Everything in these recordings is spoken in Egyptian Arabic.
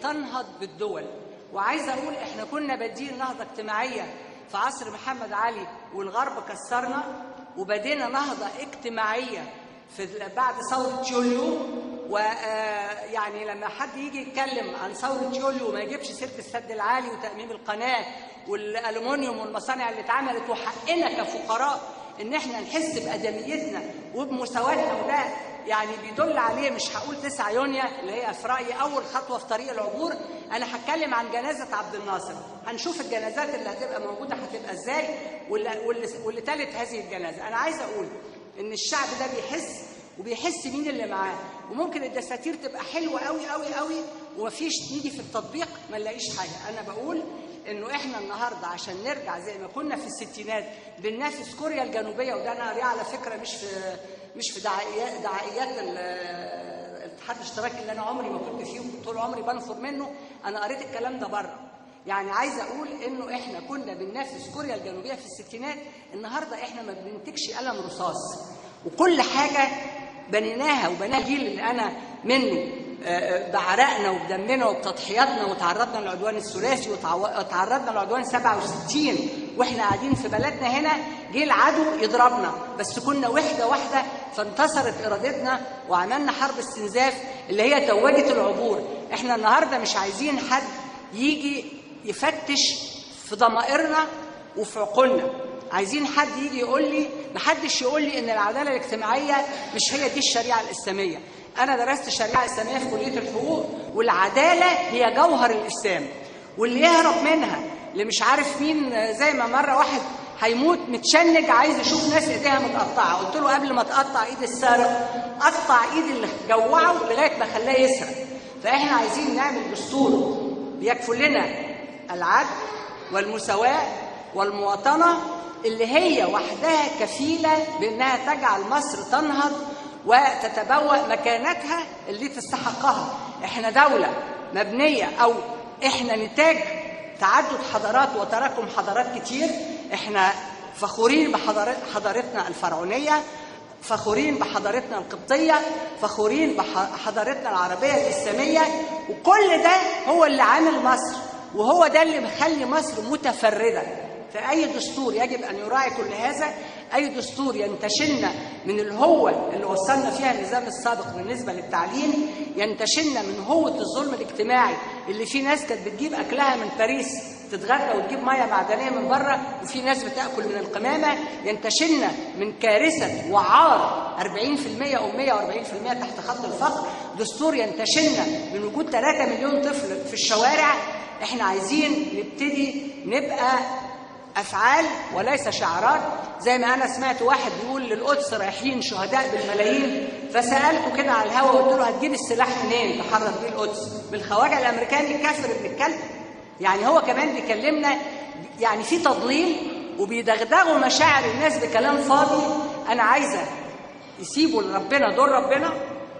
تنهض بالدول وعايزه اقول احنا كنا بادئين نهضه اجتماعيه في عصر محمد علي والغرب كسرنا وبدينا نهضه اجتماعيه في بعد ثوره يوليو ويعني لما حد يجي يتكلم عن ثوره يوليو وما يجيبش سيره السد العالي وتاميم القناه والالومنيوم والمصانع اللي اتعملت وحقنا كفقراء ان احنا نحس بادميتنا وبمساواتنا وده يعني بيدل عليه مش هقول 9 يونيو اللي هي في رايي اول خطوه في طريق العبور انا هتكلم عن جنازه عبد الناصر هنشوف الجنازات اللي هتبقى موجوده هتبقى ازاي واللي, واللي, واللي تالت هذه الجنازه انا عايز اقول ان الشعب ده بيحس وبيحس مين اللي معاه وممكن الدساتير تبقى حلوه قوي قوي قوي ومفيش نيجي في التطبيق ما نلاقيش حاجه انا بقول انه احنا النهارده عشان نرجع زي ما كنا في الستينات بننافس كوريا الجنوبيه وده انا قاريه على فكره مش في مش في دعائيات دعائيات الاتحاد الاشتراكي اللي انا عمري ما كنت فيه طول عمري بنفر منه انا قريت الكلام ده بره يعني عايزه اقول انه احنا كنا بننافس كوريا الجنوبيه في الستينات النهارده احنا ما بننتجش قلم رصاص وكل حاجه بنيناها وبناها الجيل اللي انا منه بعرقنا وبدمنا وبتضحياتنا وتعرضنا للعدوان الثلاثي وتعرضنا للعدوان 67 واحنا قاعدين في بلدنا هنا جه العدو يضربنا بس كنا وحده واحده فانتصرت ارادتنا وعملنا حرب استنزاف اللي هي توجت العبور احنا النهارده مش عايزين حد يجي يفتش في ضمائرنا وفي عقولنا عايزين حد يجي يقول لي محدش يقول لي ان العداله الاجتماعيه مش هي دي الشريعه الاسلاميه انا درست الشريعه الاسلاميه في كليه الحقوق والعداله هي جوهر الاسلام واللي يهرب منها اللي مش عارف مين زي ما مره واحد هيموت متشنج عايز يشوف ناس ايديها متقطعه قلت له قبل ما تقطع ايد السارق قطع ايد اللي جوعه لغايه ما خلاه يسرق فاحنا عايزين نعمل دستور بيكفل لنا العدل والمساواه والمواطنه اللي هي وحدها كفيله بانها تجعل مصر تنهض وتتبوأ مكانتها اللي تستحقها احنا دولة مبنية او احنا نتاج تعدد حضارات وتراكم حضارات كتير احنا فخورين بحضارتنا الفرعونية فخورين بحضارتنا القبطية فخورين بحضارتنا العربية الإسلامية وكل ده هو اللي عامل مصر وهو ده اللي مخلي مصر متفردة فأي دستور يجب أن يراعي كل هذا أي دستور ينتشلنا من الهوة اللي وصلنا فيها النظام السابق بالنسبة للتعليم ينتشلنا من هوة الظلم الاجتماعي اللي في ناس كانت بتجيب أكلها من باريس تتغدى وتجيب ميه معدنيه من بره وفي ناس بتاكل من القمامه ينتشلنا من كارثه وعار 40% او 140% تحت خط الفقر دستور ينتشلنا من وجود 3 مليون طفل في الشوارع احنا عايزين نبتدي نبقى افعال وليس شعارات زي ما انا سمعت واحد بيقول للقدس رايحين شهداء بالملايين فسالته كده على الهوا وقلت له هتجيب السلاح منين تحرر بيه القدس من الخواجه الامريكاني الكافر ابن الكلب يعني هو كمان بيكلمنا يعني في تضليل وبيدغدغوا مشاعر الناس بكلام فاضي انا عايزه يسيبوا لربنا دور ربنا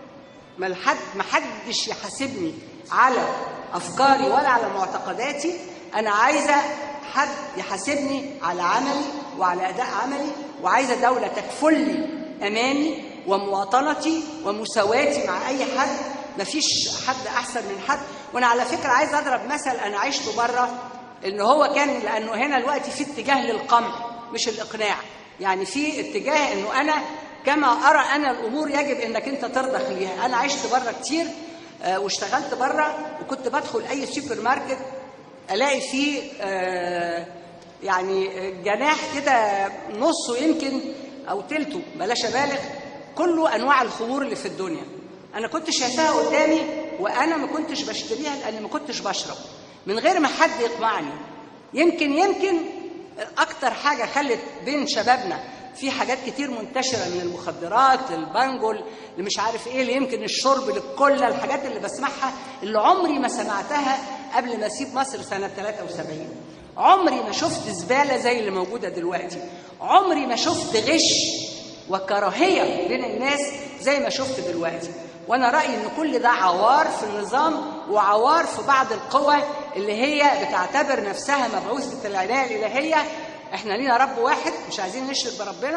ما حد ما حدش يحاسبني على افكاري ولا على معتقداتي انا عايزه حد يحاسبني على عملي وعلى اداء عملي وعايزه دوله تكفل لي اماني ومواطنتي ومساواتي مع اي حد مفيش حد احسن من حد وانا على فكره عايز اضرب مثل انا عشته بره ان هو كان لانه هنا دلوقتي في اتجاه للقمع مش الاقناع يعني في اتجاه انه انا كما ارى انا الامور يجب انك انت ترضخ ليها انا عشت بره كتير آه واشتغلت بره وكنت بدخل اي سوبر ماركت الاقي فيه آه يعني جناح كده نصه يمكن او تلته بلاش ابالغ كله انواع الخمور اللي في الدنيا انا كنت شايفاها قدامي وانا ما كنتش بشتريها لان ما كنتش بشرب من غير ما حد يقمعني يمكن يمكن اكتر حاجه خلت بين شبابنا في حاجات كتير منتشره من المخدرات البانجول اللي مش عارف ايه اللي يمكن الشرب للكله الحاجات اللي بسمعها اللي عمري ما سمعتها قبل ما اسيب مصر سنه 73 عمري ما شفت زباله زي اللي موجوده دلوقتي عمري ما شفت غش وكراهيه بين الناس زي ما شفت دلوقتي وانا رايي ان كل ده عوار في النظام وعوار في بعض القوى اللي هي بتعتبر نفسها مبعوثه العنايه الالهيه احنا لينا رب واحد مش عايزين نشرك بربنا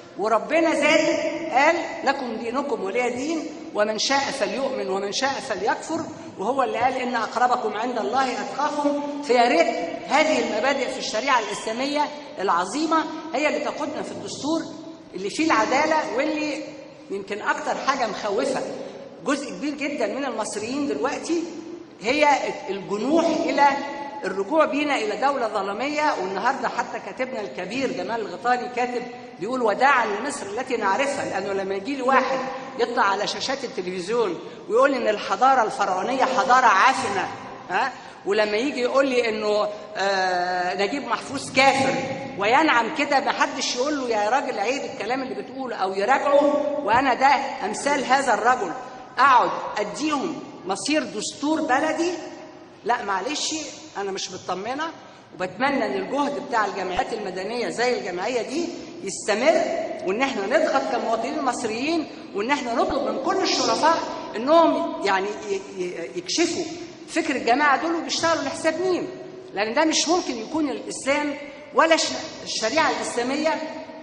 وربنا ذاته قال لكم دينكم ولي دين ومن شاء فليؤمن ومن شاء فليكفر وهو اللي قال ان اقربكم عند الله اتقاكم فيا ريت هذه المبادئ في الشريعه الاسلاميه العظيمه هي اللي تقودنا في الدستور اللي فيه العداله واللي يمكن اكتر حاجه مخوفه جزء كبير جدا من المصريين دلوقتي هي الجنوح الى الرجوع بينا الى دوله ظلاميه والنهارده حتى كاتبنا الكبير جمال الغطاني كاتب بيقول وداعا لمصر التي نعرفها لانه لما يجي لي واحد يطلع على شاشات التلفزيون ويقول ان الحضاره الفرعونيه حضاره عافنه ها ولما يجي يقول لي انه آه نجيب محفوظ كافر وينعم كده ما حدش يقول له يا راجل عيب الكلام اللي بتقوله او يراجعه وانا ده امثال هذا الرجل اقعد اديهم مصير دستور بلدي لا معلش انا مش مطمنه وبتمنى ان الجهد بتاع الجمعيات المدنيه زي الجمعيه دي يستمر وان احنا نضغط كمواطنين مصريين وان احنا نطلب من كل الشرفاء انهم يعني يكشفوا فكر الجماعه دول وبيشتغلوا لحساب مين لان ده مش ممكن يكون الاسلام ولا الشريعه الاسلاميه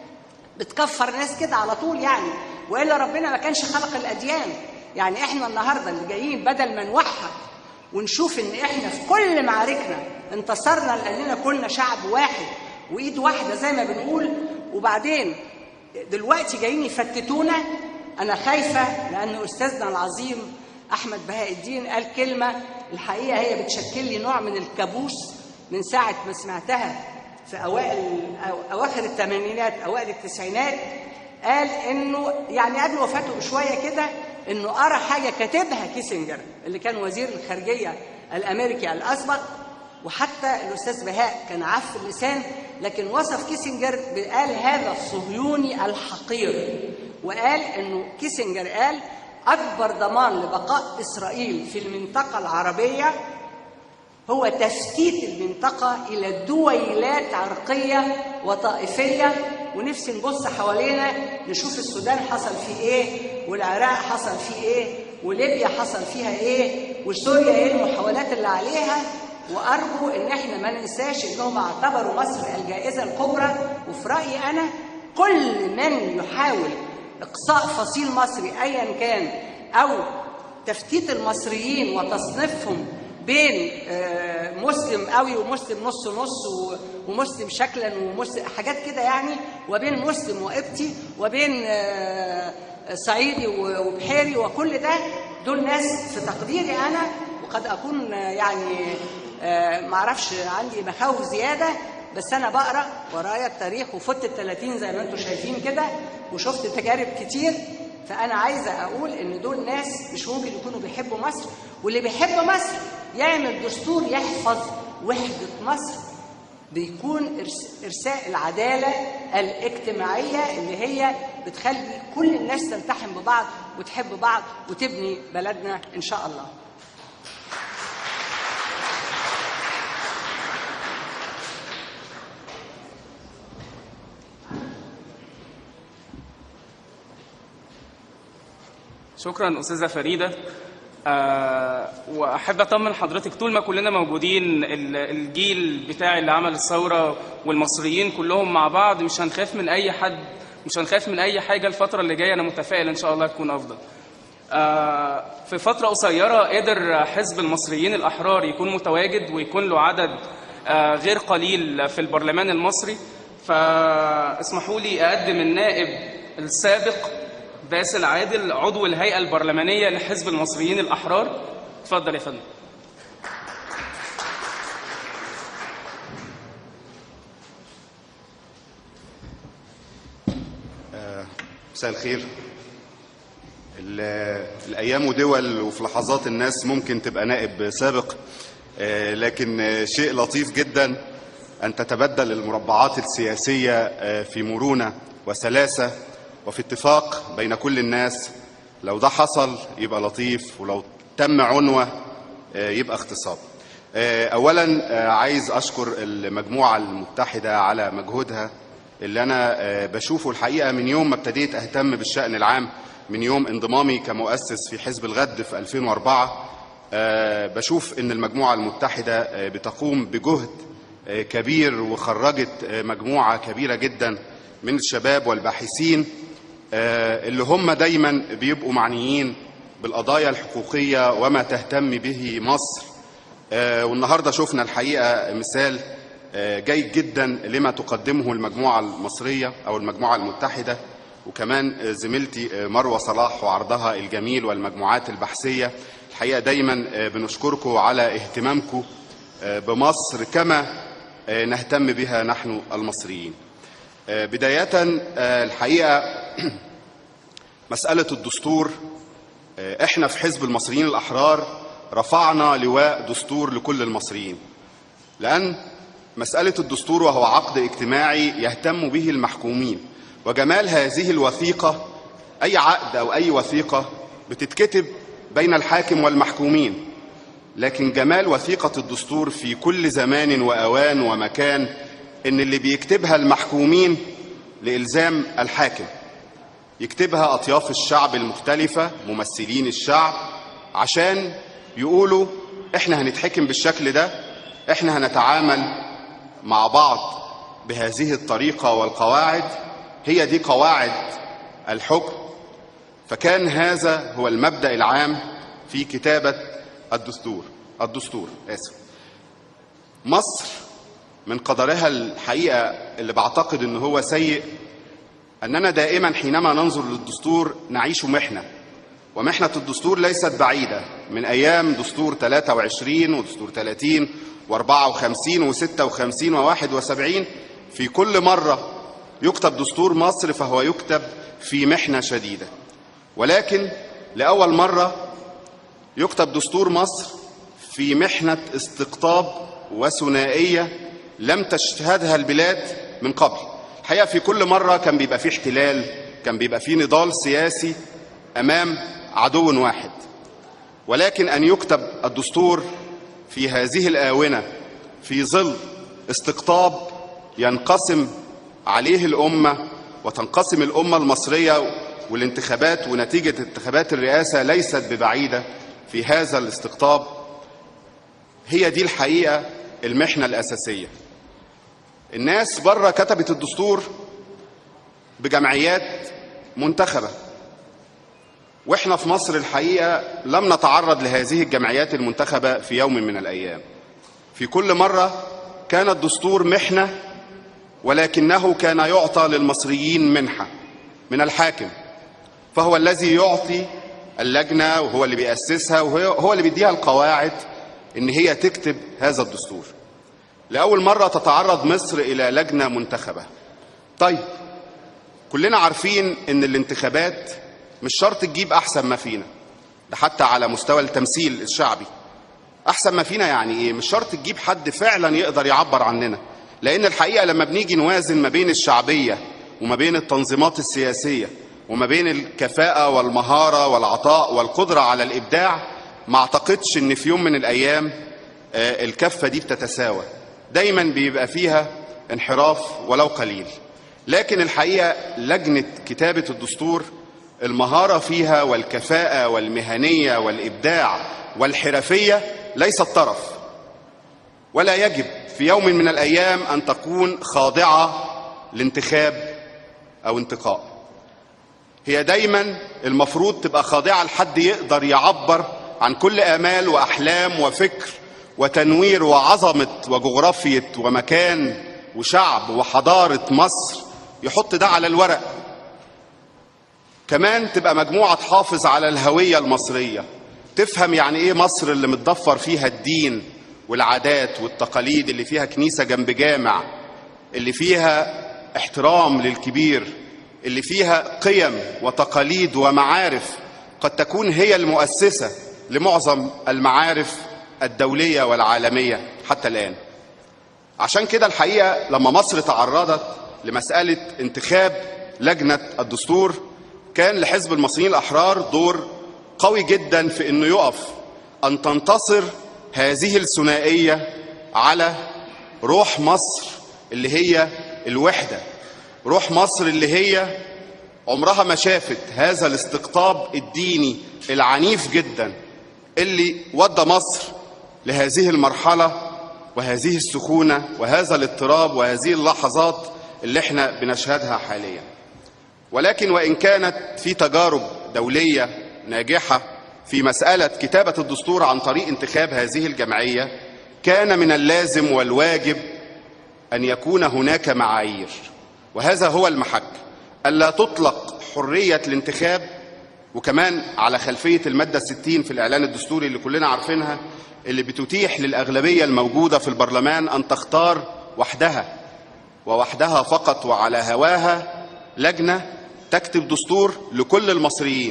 بتكفر ناس كده على طول يعني والا ربنا ما كانش خلق الاديان يعني احنا النهارده اللي جايين بدل ما نوحد ونشوف ان احنا في كل معاركنا انتصرنا لاننا كنا شعب واحد وايد واحده زي ما بنقول وبعدين دلوقتي جايين يفتتونا انا خايفه لان استاذنا العظيم احمد بهاء الدين قال كلمه الحقيقه هي بتشكل لي نوع من الكابوس من ساعه ما سمعتها في اوائل أو اواخر الثمانينات اوائل التسعينات قال انه يعني قبل وفاته بشويه كده انه قرا حاجه كاتبها كيسنجر اللي كان وزير الخارجيه الامريكي الاسبق وحتى الاستاذ بهاء كان عف اللسان لكن وصف كيسنجر قال هذا الصهيوني الحقير وقال انه كيسنجر قال اكبر ضمان لبقاء اسرائيل في المنطقه العربيه هو تفتيت المنطقه الى دويلات عرقيه وطائفيه ونفسي نبص حوالينا نشوف السودان حصل فيه ايه والعراق حصل فيه ايه وليبيا حصل فيها ايه وسوريا ايه المحاولات اللي عليها وارجو ان احنا ما ننساش انهم اعتبروا مصر الجائزه الكبرى وفي رايي انا كل من يحاول اقصاء فصيل مصري ايا كان او تفتيت المصريين وتصنيفهم بين مسلم قوي ومسلم نص نص ومسلم شكلا ومسلم حاجات كده يعني وبين مسلم وقبطي وبين صعيدي وبحيري وكل ده دول ناس في تقديري انا وقد اكون يعني معرفش عندي مخاوف زياده بس انا بقرا ورايا التاريخ وفت ال 30 زي ما انتم شايفين كده وشفت تجارب كتير فانا عايزه اقول ان دول ناس مش ممكن يكونوا بيحبوا مصر واللي بيحب مصر يعمل دستور يحفظ وحده مصر بيكون ارساء العداله الاجتماعيه اللي هي بتخلي كل الناس تلتحم ببعض وتحب بعض وتبني بلدنا ان شاء الله شكرا استاذه فريده أه واحب اطمن حضرتك طول ما كلنا موجودين الجيل بتاع اللي عمل الثوره والمصريين كلهم مع بعض مش هنخاف من اي حد مش هنخاف من اي حاجه الفتره اللي جايه انا متفائل ان شاء الله تكون افضل أه في فتره قصيره قدر حزب المصريين الاحرار يكون متواجد ويكون له عدد أه غير قليل في البرلمان المصري فاسمحوا لي اقدم النائب السابق باسل عادل عضو الهيئة البرلمانية لحزب المصريين الأحرار اتفضل يا فندم مساء الخير الأيام ودول وفي لحظات الناس ممكن تبقى نائب سابق لكن شيء لطيف جدا أن تتبدل المربعات السياسية في مرونة وسلاسة وفي اتفاق بين كل الناس لو ده حصل يبقى لطيف ولو تم عنوة يبقى اغتصاب اولا عايز اشكر المجموعة المتحدة على مجهودها اللي انا بشوفه الحقيقة من يوم ما ابتديت اهتم بالشأن العام من يوم انضمامي كمؤسس في حزب الغد في 2004 بشوف ان المجموعة المتحدة بتقوم بجهد كبير وخرجت مجموعة كبيرة جدا من الشباب والباحثين آه، اللي هم دايما بيبقوا معنيين بالقضايا الحقوقية وما تهتم به مصر آه، والنهاردة شفنا الحقيقة مثال آه، جيد جدا لما تقدمه المجموعة المصرية أو المجموعة المتحدة وكمان آه، زميلتي آه، مروة صلاح وعرضها الجميل والمجموعات البحثية الحقيقة دايما آه، بنشكركم على اهتمامكم آه، بمصر كما آه، نهتم بها نحن المصريين آه، بداية آه، الحقيقة مسألة الدستور آه، احنا في حزب المصريين الأحرار رفعنا لواء دستور لكل المصريين لأن مسألة الدستور وهو عقد اجتماعي يهتم به المحكومين وجمال هذه الوثيقة أي عقد أو أي وثيقة بتتكتب بين الحاكم والمحكومين لكن جمال وثيقة الدستور في كل زمان وأوان ومكان إن اللي بيكتبها المحكومين لإلزام الحاكم يكتبها أطياف الشعب المختلفة ممثلين الشعب عشان يقولوا إحنا هنتحكم بالشكل ده إحنا هنتعامل مع بعض بهذه الطريقة والقواعد هي دي قواعد الحكم فكان هذا هو المبدأ العام في كتابة الدستور الدستور آسف مصر من قدرها الحقيقة اللي بعتقد ان هو سيء أننا دائما حينما ننظر للدستور نعيش محنة ومحنة الدستور ليست بعيدة من أيام دستور 23 ودستور 30 و54 و56 و71 في كل مرة يكتب دستور مصر فهو يكتب في محنة شديدة ولكن لأول مرة يكتب دستور مصر في محنة استقطاب وثنائية لم تشهدها البلاد من قبل الحقيقة في كل مرة كان بيبقى فيه احتلال كان بيبقى فيه نضال سياسي أمام عدو واحد ولكن أن يكتب الدستور في هذه الآونة في ظل استقطاب ينقسم عليه الأمة وتنقسم الأمة المصرية والانتخابات ونتيجة انتخابات الرئاسة ليست ببعيدة في هذا الاستقطاب هي دي الحقيقة المحنة الأساسية الناس بره كتبت الدستور بجمعيات منتخبة واحنا في مصر الحقيقة لم نتعرض لهذه الجمعيات المنتخبة في يوم من الأيام في كل مرة كان الدستور محنة ولكنه كان يعطى للمصريين منحة من الحاكم فهو الذي يعطي اللجنة وهو اللي بيأسسها وهو اللي بيديها القواعد إن هي تكتب هذا الدستور لأول مرة تتعرض مصر إلى لجنة منتخبة طيب كلنا عارفين إن الانتخابات مش شرط تجيب أحسن ما فينا ده حتى على مستوى التمثيل الشعبي أحسن ما فينا يعني إيه مش شرط تجيب حد فعلا يقدر يعبر عننا لأن الحقيقة لما بنيجي نوازن ما بين الشعبية وما بين التنظيمات السياسية وما بين الكفاءة والمهارة والعطاء والقدرة على الإبداع ما أعتقدش إن في يوم من الأيام آه، الكفة دي بتتساوى دايما بيبقى فيها انحراف ولو قليل لكن الحقيقة لجنة كتابة الدستور المهارة فيها والكفاءة والمهنية والإبداع والحرفية ليست طرف ولا يجب في يوم من الأيام أن تكون خاضعة لانتخاب أو انتقاء هي دايما المفروض تبقى خاضعة لحد يقدر يعبر عن كل آمال وأحلام وفكر وتنوير وعظمة وجغرافية ومكان وشعب وحضارة مصر يحط ده على الورق كمان تبقى مجموعة تحافظ على الهوية المصرية تفهم يعني ايه مصر اللي متضفر فيها الدين والعادات والتقاليد اللي فيها كنيسة جنب جامع اللي فيها احترام للكبير اللي فيها قيم وتقاليد ومعارف قد تكون هي المؤسسة لمعظم المعارف الدولية والعالمية حتى الآن عشان كده الحقيقة لما مصر تعرضت لمسألة انتخاب لجنة الدستور كان لحزب المصريين الأحرار دور قوي جدا في أنه يقف أن تنتصر هذه الثنائية على روح مصر اللي هي الوحدة روح مصر اللي هي عمرها ما شافت هذا الاستقطاب الديني العنيف جدا اللي ودى مصر لهذه المرحلة وهذه السخونة وهذا الاضطراب وهذه اللحظات اللي احنا بنشهدها حاليا ولكن وإن كانت في تجارب دولية ناجحة في مسألة كتابة الدستور عن طريق انتخاب هذه الجمعية كان من اللازم والواجب أن يكون هناك معايير وهذا هو المحك ألا تطلق حرية الانتخاب وكمان على خلفية المادة 60 في الإعلان الدستوري اللي كلنا عارفينها اللي بتتيح للأغلبية الموجودة في البرلمان أن تختار وحدها ووحدها فقط وعلى هواها لجنة تكتب دستور لكل المصريين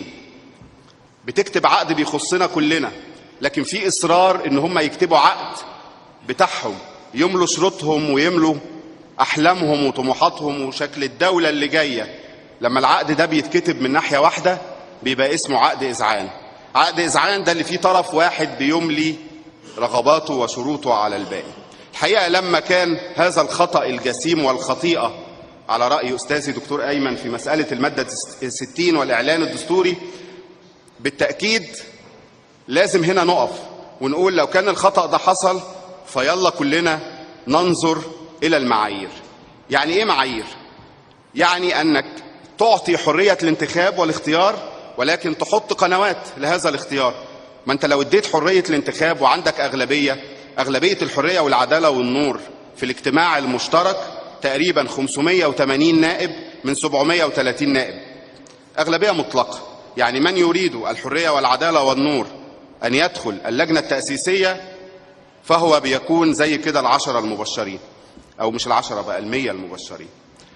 بتكتب عقد بيخصنا كلنا لكن في إصرار إن هم يكتبوا عقد بتاعهم يملوا شروطهم ويملوا أحلامهم وطموحاتهم وشكل الدولة اللي جاية لما العقد ده بيتكتب من ناحية واحدة بيبقى اسمه عقد إذعان عقد إذعان ده اللي فيه طرف واحد بيملي رغباته وشروطه على الباقي الحقيقة لما كان هذا الخطأ الجسيم والخطيئة على رأي أستاذي دكتور أيمن في مسألة المادة الستين والإعلان الدستوري بالتأكيد لازم هنا نقف ونقول لو كان الخطأ ده حصل فيلا كلنا ننظر إلى المعايير يعني إيه معايير؟ يعني أنك تعطي حرية الانتخاب والاختيار ولكن تحط قنوات لهذا الاختيار ما أنت لو اديت حرية الانتخاب وعندك أغلبية أغلبية الحرية والعدالة والنور في الاجتماع المشترك تقريبا 580 نائب من 730 نائب أغلبية مطلقة يعني من يريد الحرية والعدالة والنور أن يدخل اللجنة التأسيسية فهو بيكون زي كده العشرة المبشرين أو مش العشرة بقى المية المبشرين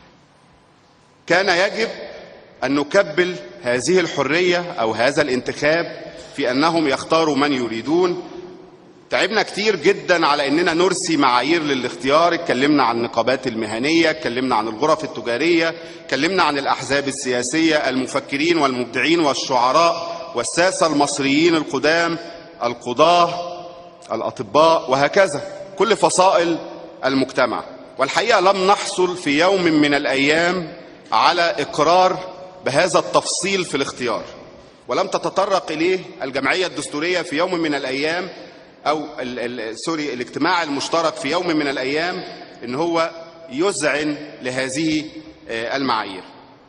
كان يجب أن نكبل هذه الحرية أو هذا الانتخاب في أنهم يختاروا من يريدون تعبنا كتير جدا على أننا نرسي معايير للاختيار اتكلمنا عن النقابات المهنية اتكلمنا عن الغرف التجارية اتكلمنا عن الأحزاب السياسية المفكرين والمبدعين والشعراء والساسة المصريين القدام القضاة الأطباء وهكذا كل فصائل المجتمع والحقيقة لم نحصل في يوم من الأيام على إقرار بهذا التفصيل في الاختيار ولم تتطرق إليه الجمعية الدستورية في يوم من الأيام أو ال ال سوري الاجتماع المشترك في يوم من الأيام إن هو يذعن لهذه المعايير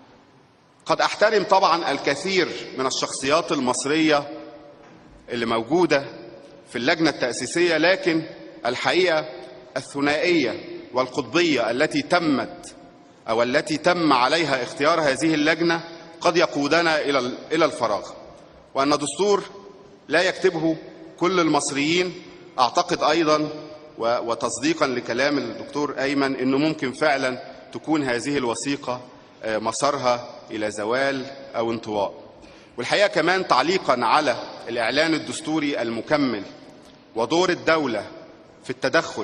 قد أحترم طبعا الكثير من الشخصيات المصرية اللي موجودة في اللجنة التأسيسية لكن الحقيقة الثنائية والقطبية التي تمت أو التي تم عليها اختيار هذه اللجنة قد يقودنا إلى إلى الفراغ وأن دستور لا يكتبه كل المصريين أعتقد أيضا وتصديقا لكلام الدكتور أيمن أنه ممكن فعلا تكون هذه الوثيقة مسارها إلى زوال أو انطواء والحقيقة كمان تعليقا على الإعلان الدستوري المكمل ودور الدولة في التدخل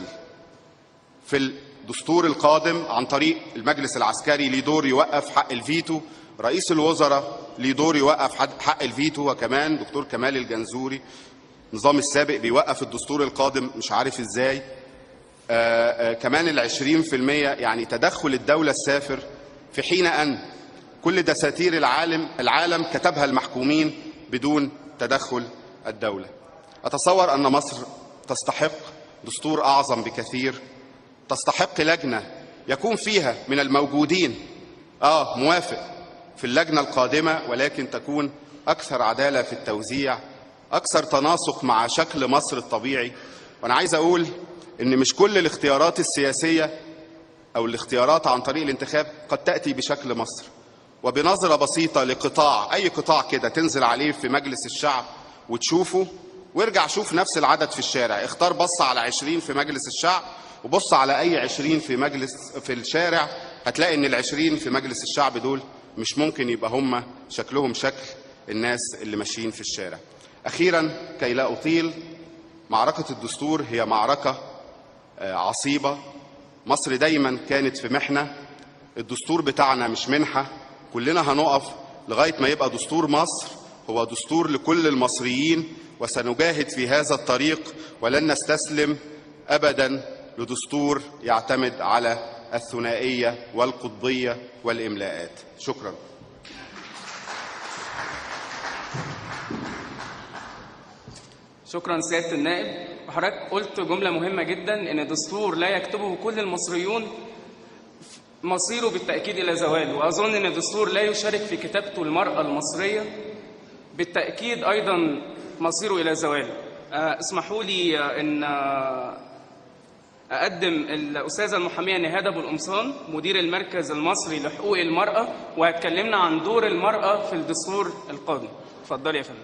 في الدستور القادم عن طريق المجلس العسكري ليه دور يوقف حق الفيتو رئيس الوزراء ليه دور يوقف حق الفيتو وكمان دكتور كمال الجنزوري النظام السابق بيوقف الدستور القادم مش عارف ازاي آآ آآ كمان العشرين في المية يعني تدخل الدولة السافر في حين أن كل دساتير العالم العالم كتبها المحكومين بدون تدخل الدولة أتصور أن مصر تستحق دستور أعظم بكثير تستحق لجنة يكون فيها من الموجودين آه موافق في اللجنة القادمة ولكن تكون أكثر عدالة في التوزيع أكثر تناسق مع شكل مصر الطبيعي وأنا عايز أقول إن مش كل الاختيارات السياسية أو الاختيارات عن طريق الانتخاب قد تأتي بشكل مصر وبنظرة بسيطة لقطاع أي قطاع كده تنزل عليه في مجلس الشعب وتشوفه وارجع شوف نفس العدد في الشارع اختار بص على عشرين في مجلس الشعب وبص على أي عشرين في مجلس في الشارع هتلاقي إن العشرين في مجلس الشعب دول مش ممكن يبقى هم شكلهم شكل الناس اللي ماشيين في الشارع أخيرا كي لا أطيل معركة الدستور هي معركة عصيبة مصر دايما كانت في محنة الدستور بتاعنا مش منحة كلنا هنقف لغاية ما يبقى دستور مصر هو دستور لكل المصريين وسنجاهد في هذا الطريق ولن نستسلم أبدا لدستور يعتمد على الثنائية والقطبية والإملاءات شكرا شكرا سيادة النائب وحضرتك قلت جملة مهمة جدا إن الدستور لا يكتبه كل المصريون مصيره بالتأكيد إلى زوال وأظن أن الدستور لا يشارك في كتابته المرأة المصرية بالتأكيد أيضا مصيره إلى زوال آه، اسمحوا لي آه، أن آه، أقدم الأستاذة المحامية نهاد أبو القمصان مدير المركز المصري لحقوق المرأة وهتكلمنا عن دور المرأة في الدستور القادم اتفضلي يا فندم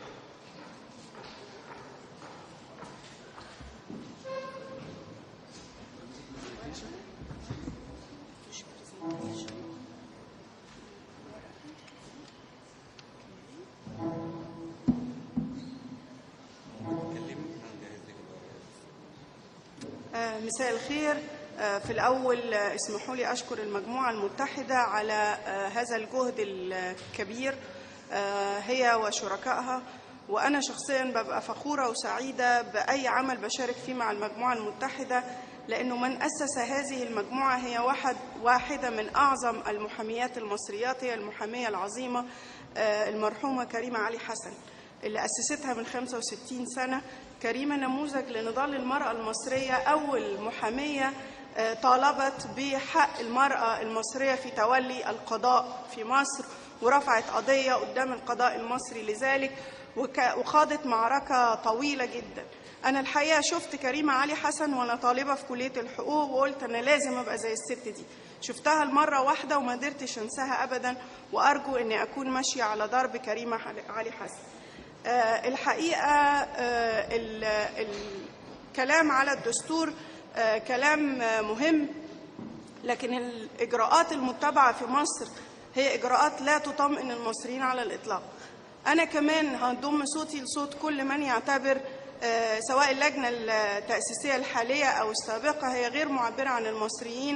آه، مساء الخير آه، في الأول آه، اسمحوا لي أشكر المجموعة المتحدة على آه، هذا الجهد الكبير آه، هي وشركائها وأنا شخصيا ببقى فخورة وسعيدة بأي عمل بشارك فيه مع المجموعة المتحدة لأنه من أسس هذه المجموعة هي واحد واحدة من أعظم المحاميات المصريات هي المحامية العظيمة آه، المرحومة كريمة علي حسن اللي أسستها من 65 سنة كريمة نموذج لنضال المرأة المصرية أول محامية آه، طالبت بحق المرأة المصرية في تولي القضاء في مصر ورفعت قضية قدام القضاء المصري لذلك وك- وخاضت معركة طويلة جدا أنا الحقيقة شفت كريمة علي حسن وأنا طالبة في كلية الحقوق وقلت أنا لازم أبقى زي الست دي شفتها المرة واحدة وما قدرتش أنساها أبدا وأرجو أني أكون ماشية على درب كريمة علي حسن آه، الحقيقة آه، ال- الكلام على الدستور آه، كلام آه، مهم لكن الإجراءات المتبعة في مصر هي إجراءات لا تطمئن المصريين على الإطلاق أنا كمان هضم صوتي لصوت كل من يعتبر آه، سواء اللجنة التأسيسية الحالية أو السابقة هي غير معبرة عن المصريين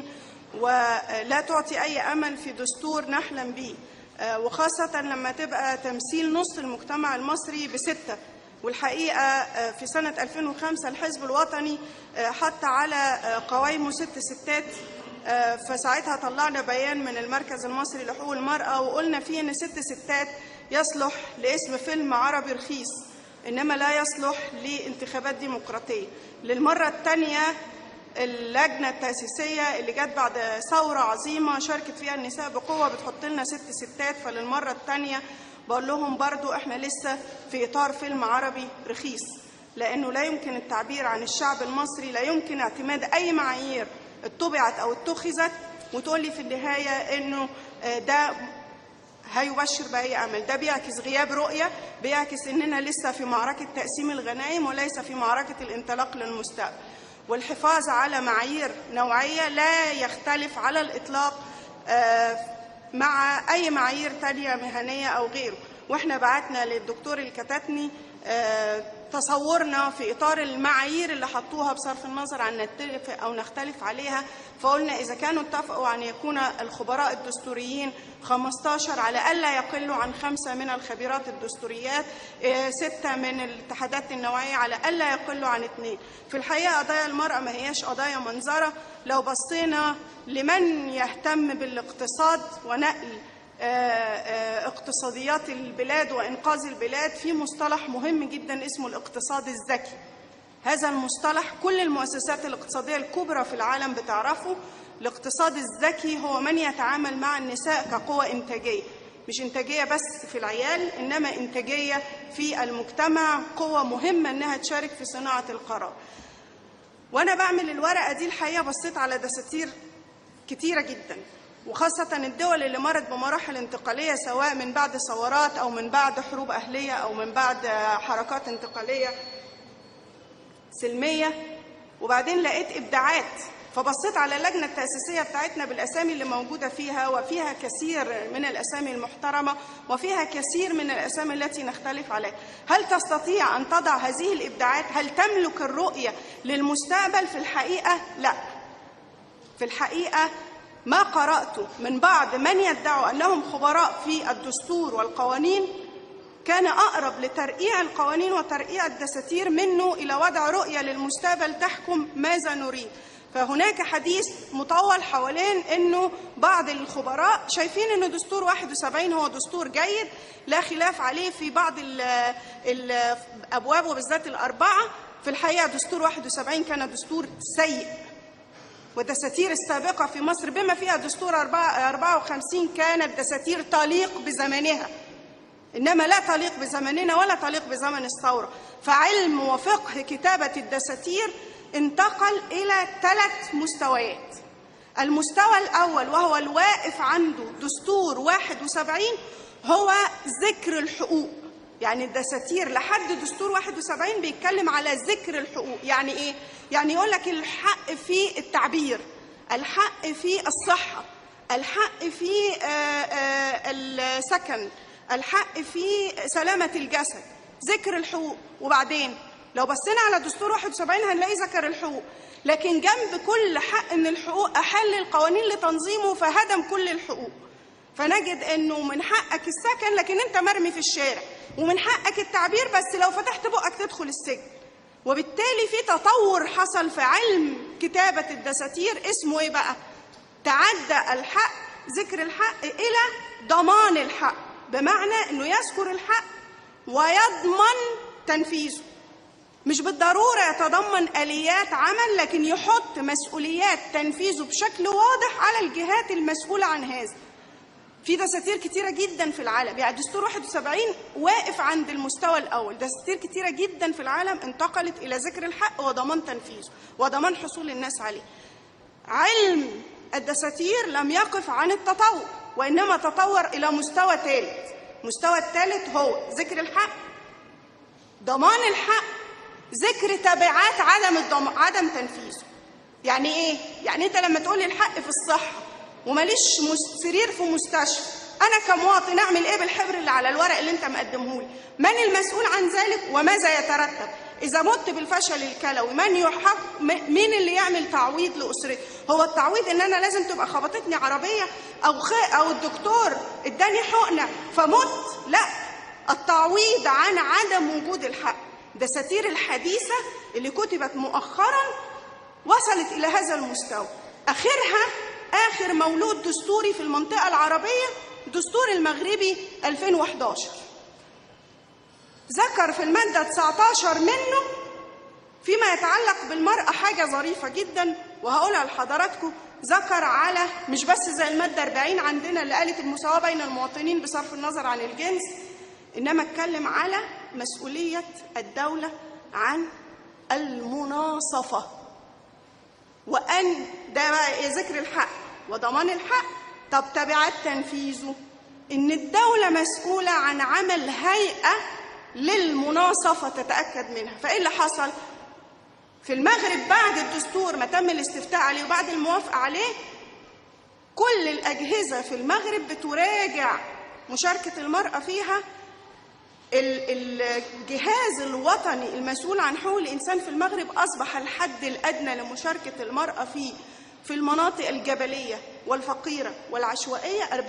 ولا تعطي أي أمل في دستور نحلم به آه، وخاصة لما تبقى تمثيل نص المجتمع المصري بستة والحقيقة آه، في سنة 2005 الحزب الوطني آه، حط على آه، قوائمه ست ستات آه، فساعتها طلعنا بيان من المركز المصري لحقوق المرأة وقلنا فيه إن ست ستات يصلح لاسم فيلم عربي رخيص إنما لا يصلح لانتخابات ديمقراطية للمرة الثانية اللجنة التأسيسية اللي جت بعد ثورة عظيمة شاركت فيها النساء بقوة بتحط لنا ست ستات فللمرة الثانية بقول لهم برضو احنا لسه في إطار فيلم عربي رخيص لأنه لا يمكن التعبير عن الشعب المصري لا يمكن اعتماد أي معايير اتبعت أو اتخذت وتقول لي في النهاية إنه آه، ده هيبشر بأي أمل ده بيعكس غياب رؤية بيعكس إننا لسه في معركة تقسيم الغنائم وليس في معركة الانطلاق للمستقبل والحفاظ على معايير نوعية لا يختلف على الإطلاق آه، مع أي معايير تانية مهنية أو غيره وإحنا بعتنا للدكتور الكتاتني آه، تصورنا في إطار المعايير اللي حطوها بصرف النظر عن نتفق أو نختلف عليها فقلنا إذا كانوا اتفقوا أن يكون الخبراء الدستوريين 15 على ألا يقلوا عن خمسة من الخبيرات الدستوريات آه، ستة من الاتحادات النوعية على ألا يقلوا عن اثنين في الحقيقة قضايا المرأة ما هياش قضايا منظرة لو بصينا لمن يهتم بالاقتصاد ونقل آه، آه، اقتصاديات البلاد وإنقاذ البلاد في مصطلح مهم جدا اسمه الاقتصاد الذكي هذا المصطلح كل المؤسسات الاقتصادية الكبرى في العالم بتعرفه الاقتصاد الذكي هو من يتعامل مع النساء كقوة إنتاجية مش إنتاجية بس في العيال إنما إنتاجية في المجتمع قوة مهمة إنها تشارك في صناعة القرار وأنا بعمل الورقة دي الحقيقة بصيت على دساتير كتيرة جدا وخاصة الدول اللي مرت بمراحل انتقالية سواء من بعد ثورات أو من بعد حروب أهلية أو من بعد حركات انتقالية سلمية وبعدين لقيت إبداعات فبصيت على اللجنة التأسيسية بتاعتنا بالأسامي اللي موجودة فيها وفيها كثير من الأسامي المحترمة وفيها كثير من الأسامي التي نختلف عليها هل تستطيع أن تضع هذه الإبداعات هل تملك الرؤية للمستقبل في الحقيقة لا في الحقيقة ما قرأته من بعض من يدعوا أنهم خبراء في الدستور والقوانين كان أقرب لترقيع القوانين وترقيع الدساتير منه إلى وضع رؤية للمستقبل تحكم ماذا نريد فهناك حديث مطول حوالين انه بعض الخبراء شايفين ان دستور 71 هو دستور جيد لا خلاف عليه في بعض ال- الابواب وبالذات الاربعه في الحقيقه دستور 71 كان دستور سيء والدساتير السابقة في مصر بما فيها دستور 54 كانت دساتير تليق بزمانها إنما لا تليق بزمننا ولا تليق بزمن الثورة فعلم وفقه كتابة الدساتير انتقل إلى ثلاث مستويات المستوى الأول وهو الواقف عنده دستور 71 هو ذكر الحقوق يعني الدساتير لحد دستور 71 بيتكلم على ذكر الحقوق يعني إيه؟ يعني يقول لك الحق في التعبير الحق في الصحة الحق في آه، آه، السكن الحق في سلامة الجسد ذكر الحقوق وبعدين لو بصينا على دستور 71 هنلاقي ذكر الحقوق لكن جنب كل حق من الحقوق أحل القوانين لتنظيمه فهدم كل الحقوق فنجد انه من حقك السكن لكن انت مرمي في الشارع ومن حقك التعبير بس لو فتحت بقك تدخل السجن وبالتالي في تطور حصل في علم كتابة الدساتير اسمه ايه بقى تعدى الحق ذكر الحق الى ضمان الحق بمعنى انه يذكر الحق ويضمن تنفيذه مش بالضرورة يتضمن آليات عمل لكن يحط مسؤوليات تنفيذه بشكل واضح على الجهات المسؤولة عن هذا في دساتير كتيرة جدا في العالم يعني دستور 71 واقف عند المستوى الأول دساتير كتيرة جدا في العالم انتقلت إلى ذكر الحق وضمان تنفيذه وضمان حصول الناس عليه علم الدساتير لم يقف عن التطور وإنما تطور إلى مستوى ثالث المستوى الثالث هو ذكر الحق ضمان الحق ذكر تبعات عدم الضم... عدم تنفيذه يعني ايه يعني انت لما تقول لي الحق في الصحه وماليش مس- سرير في مستشفى انا كمواطن اعمل ايه بالحبر اللي على الورق اللي انت مقدمه لي من المسؤول عن ذلك وماذا يترتب اذا مت بالفشل الكلوي من يحق م- مين اللي يعمل تعويض لاسرتي هو التعويض ان انا لازم تبقى خبطتني عربيه او خ... او الدكتور اداني حقنه فمت لا التعويض عن عدم وجود الحق دساتير الحديثة اللي كتبت مؤخرا وصلت إلى هذا المستوى آخرها آخر مولود دستوري في المنطقة العربية دستور المغربي 2011 ذكر في المادة 19 منه فيما يتعلق بالمرأة حاجة ظريفة جدا وهقولها لحضراتكم ذكر على مش بس زي المادة 40 عندنا اللي قالت المساواة بين المواطنين بصرف النظر عن الجنس إنما اتكلم على مسؤولية الدولة عن المناصفة وأن ده بقى إيه ذكر الحق وضمان الحق طب تبعات تنفيذه إن الدولة مسؤولة عن عمل هيئة للمناصفة تتأكد منها فإيه اللي حصل؟ في المغرب بعد الدستور ما تم الاستفتاء عليه وبعد الموافقة عليه كل الأجهزة في المغرب بتراجع مشاركة المرأة فيها ال- الجهاز الوطني المسؤول عن حقوق الإنسان في المغرب أصبح الحد الأدنى لمشاركة المرأة فيه في المناطق الجبلية والفقيرة والعشوائية 40%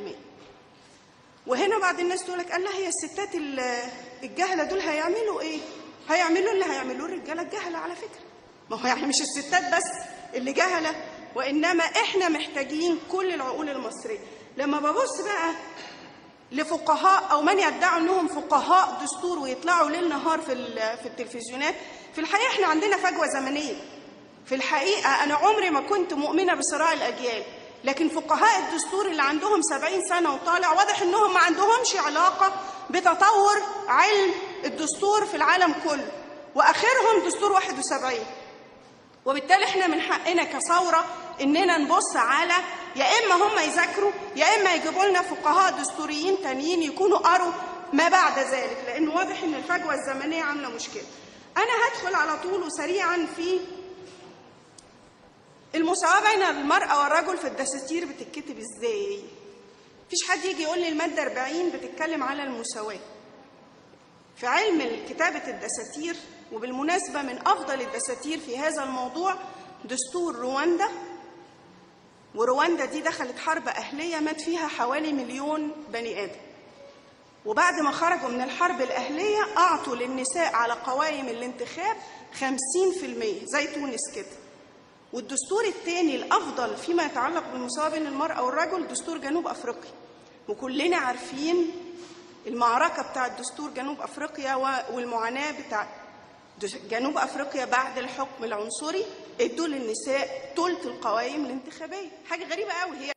وهنا بعض الناس تقول لك قال لا هي الستات ال- الجهلة دول هيعملوا إيه؟ هيعملوا اللي هيعملوه الرجالة الجهلة على فكرة ما هو يعني مش الستات بس اللي جهلة وإنما إحنا محتاجين كل العقول المصرية لما ببص بقى لفقهاء او من يدعوا انهم فقهاء دستور ويطلعوا ليل نهار في ال- في التلفزيونات في الحقيقه احنا عندنا فجوه زمنيه في الحقيقه انا عمري ما كنت مؤمنه بصراع الاجيال لكن فقهاء الدستور اللي عندهم سبعين سنة وطالع واضح انهم ما عندهمش علاقة بتطور علم الدستور في العالم كله واخرهم دستور 71 وبالتالي احنا من حقنا كثوره اننا نبص على يا اما هم يذاكروا يا اما يجيبوا لنا فقهاء دستوريين تانيين يكونوا قروا ما بعد ذلك لان واضح ان الفجوه الزمنيه عامله مشكله. انا هدخل على طول وسريعا في المساواه بين المراه والرجل في الدساتير بتتكتب ازاي؟ مفيش حد يجي يقول لي الماده 40 بتتكلم على المساواه. في علم كتابة الدساتير وبالمناسبة من أفضل الدساتير في هذا الموضوع دستور رواندا ورواندا دي دخلت حرب أهلية مات فيها حوالي مليون بني آدم وبعد ما خرجوا من الحرب الأهلية أعطوا للنساء على قوائم الانتخاب 50% زي تونس كده والدستور الثاني الأفضل فيما يتعلق بالمساواة بين المرأة والرجل دستور جنوب أفريقيا وكلنا عارفين المعركة بتاعة دستور جنوب أفريقيا و- والمعاناة بتاع دس- جنوب أفريقيا بعد الحكم العنصري ادوا للنساء ثلث القوائم الانتخابيه حاجه غريبه قوي هي